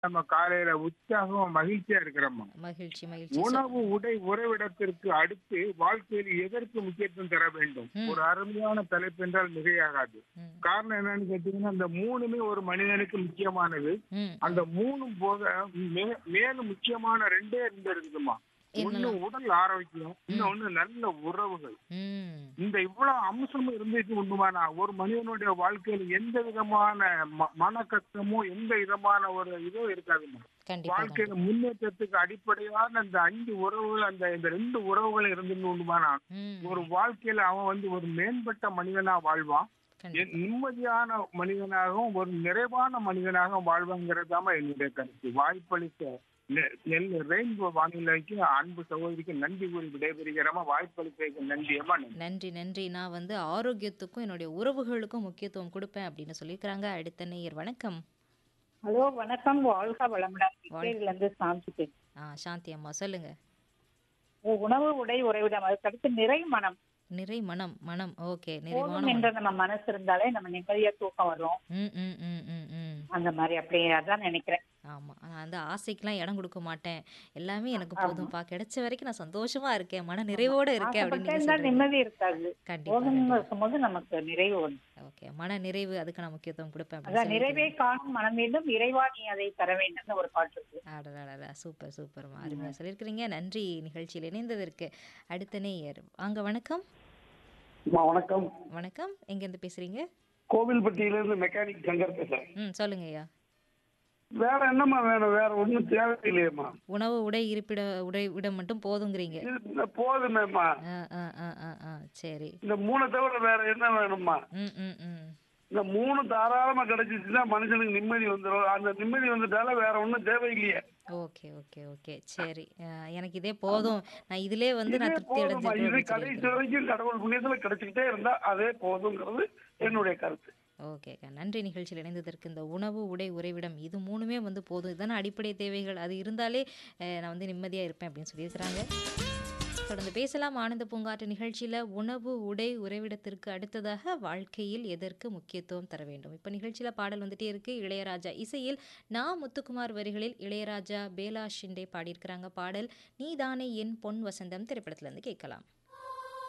நம்ம காலையில உற்சாகமா மகிழ்ச்சியா இருக்கிறோமா மகிழ்ச்சி மகிழ்ச்சி சொ- உணவு உடை உறைவிடத்திற்கு அடுத்து வாழ்க்கையில் எதற்கு முக்கியத்துவம் தர வேண்டும் ம். ஒரு அருமையான தலைப்பு என்றால் மிகையாகாது ம், காரணம் என்னன்னு கேட்டீங்கன்னா அந்த மூணுமே ஒரு மனிதனுக்கு முக்கியமானது ம், அந்த மூணும் போக மே- மேலும் முக்கியமான ரெண்டே ரெண்டு இருக்குதுமா ஒண்ணு என்னலாம்? உடல் ஆரோக்கியம் இன்னொன்னு நல்ல உறவுகள் ம், இந்த இவ்வளவு அம்சமும் இருந்துட்டு உண்டுமானா ஒரு மனிதனுடைய வாழ்க்கையில எந்த விதமான ம- மன கஷ்டமோ எந்த விதமான ஒரு இதோ இருக்காதுமா கண்டிப்பா வாழ்க்கையில முன்னேற்றத்துக்கு அடிப்படையான அந்த அஞ்சு உறவுகள் அந்த இந்த ரெண்டு உறவுகள் இருந்து உண்டுமானா ம், ஒரு வாழ்க்கையில அவன் வந்து ஒரு மேம்பட்ட மனிதனா வாழ்வான் கண்டிப்பா என் நிம்மதியான மனிதனாகவும் ஒரு நிறைவான மனிதனாகவும் வாழ்வாங்கிறதாம என்னுடைய கருத்து வாய்ப்பளித்த நெ- நெல் ரெயின்போ வானிலைக்கு அன்பு சகோதரிக்கு நன்றி கூறி விடைபெறுகிறமா வாய்ப்பளித்ததுக்கு நன்றியம்மா நன்றி நன்றி நன்றி நான் வந்து ஆரோக்கியத்துக்கும் என்னுடைய உறவுகளுக்கும் முக்கியத்துவம் கொடுப்பேன் அப்படின்னு சொல்லியிருக்கிறாங்க அடுத்த நேயர் வணக்கம் ஹலோ வணக்கம் வாழ்க வளமுடன் இருந்து இருந்து சாந்தி பேசுறேன். ஆ சாந்தி அம்மா சொல்லுங்க உணவு உடை உறைவிடம் அதுக்கடுத்து நிறை மனம் நிறை மனம் மனம் ஓகே போதும் நிறைவான என்ற மனம் நம்ம மனசு இருந்தாலே நம்ம நிம்மதியா தூக்கம் வரும் ம் ம் ம் ம் ம் அந்த மாதிரி அப்படியே அதான் நினைக்கிறேன் ஆமா நான் அந்த ஆசைக்கெல்லாம் இடம் கொடுக்க மாட்டேன் எல்லாமே எனக்கு போதும்பா கிடைச்ச வரைக்கும் நான் சந்தோஷமா இருக்கேன் மன நிறைவோட இருக்கேன் அப்படின்னு ஆசைப்பட்டே நீங்க இருந்தா சொல்றீங்க நிம்மதி இருக்காது கண்டிப்பா போதும்னு இருக்கும்போது நமக்கு நிறைவு வரும் ஓகே மன நிறைவு அதுக்கு நான் முக்கியத்துவம் கொடுப்பேன் அதான் அப்படின்னு நிறைவே காணும் மனம் வேண்டும் இறைவா நீ அதை தர வேண்டும்னு ஒரு பாட்டு இருக்கு அடடடடா சூப்பர் சூப்பர்மா அருமையாக சொல்லியிருக்கிறீங்க நன்றி நிகழ்ச்சியில் இணைந்ததற்கு அடுத்த நேயர் வாங்க வணக்கம் அம்மா வணக்கம் வணக்கம் எங்கேருந்து பேசுறீங்க கோவில்பட்டியிலிருந்து மெக்கானிக் சங்கர் பேசுறேன் ம் சொல்லுங்க ஐயா வேற என்னம்மா வேணும் வேற ஒண்ணும் தேவையில்லையம்மா உணவு உடை இருப்பிட உடை இடம் மட்டும் போதுங்கிறீங்க இது இந்த போதுமேம்மா ஆ ஆ ஆ ஆ ஆ சரி இந்த மூணை தவிர வேற என்ன வேணும்மா ம் ம் ம் இந்த மூணு தாராளமா கிடைச்சிச்சுன்னா மனுஷனுக்கு நிம்மதி வந்துடும் அந்த நிம்மதி வந்துட்டால வேற ஒண்ணும் தேவையில்லையே ஓகே ஓகே ஓகே சரி ஆ, எனக்கு இதே போதும் நான் இதிலே வந்து நான் இதே திருப்தி போதும்மா அடைஞ்சிருக்கேன் இது அப்படின்னு கடைசி சொல்லியிருக்கிறேன். வரைக்கும் கடவுள் புண்ணியத்துல கிடைச்சிக்கிட்டே இருந்தா அதே போதுங்கிறது என்னுடைய கருத்து ஓகேக்கா நன்றி நிகழ்ச்சியில் இணைந்ததற்கு இந்த உணவு உடை உறைவிடம் இது மூணுமே வந்து போதும் இதுதானே அடிப்படை தேவைகள் அது இருந்தாலே அஹ், நான் வந்து நிம்மதியாக இருப்பேன் அப்படின்னு சொல்லியிருக்கிறாங்க தொடர்ந்து பேசலாம் ஆனந்த பூங்காற்று நிகழ்ச்சியில் உணவு உடை உறைவிடத்திற்கு அடுத்ததாக வாழ்க்கையில் எதற்கு முக்கியத்துவம் தர வேண்டும் இப்போ நிகழ்ச்சியில் பாடல் வந்துட்டே இருக்கு இளையராஜா இசையில் நா முத்துக்குமார் வரிகளில் இளையராஜா பேலா ஷிண்டே பாடியிருக்கிறாங்க பாடல் நீதானே என் பொன் வசந்தம் திரைப்படத்துல இருந்து கேட்கலாம்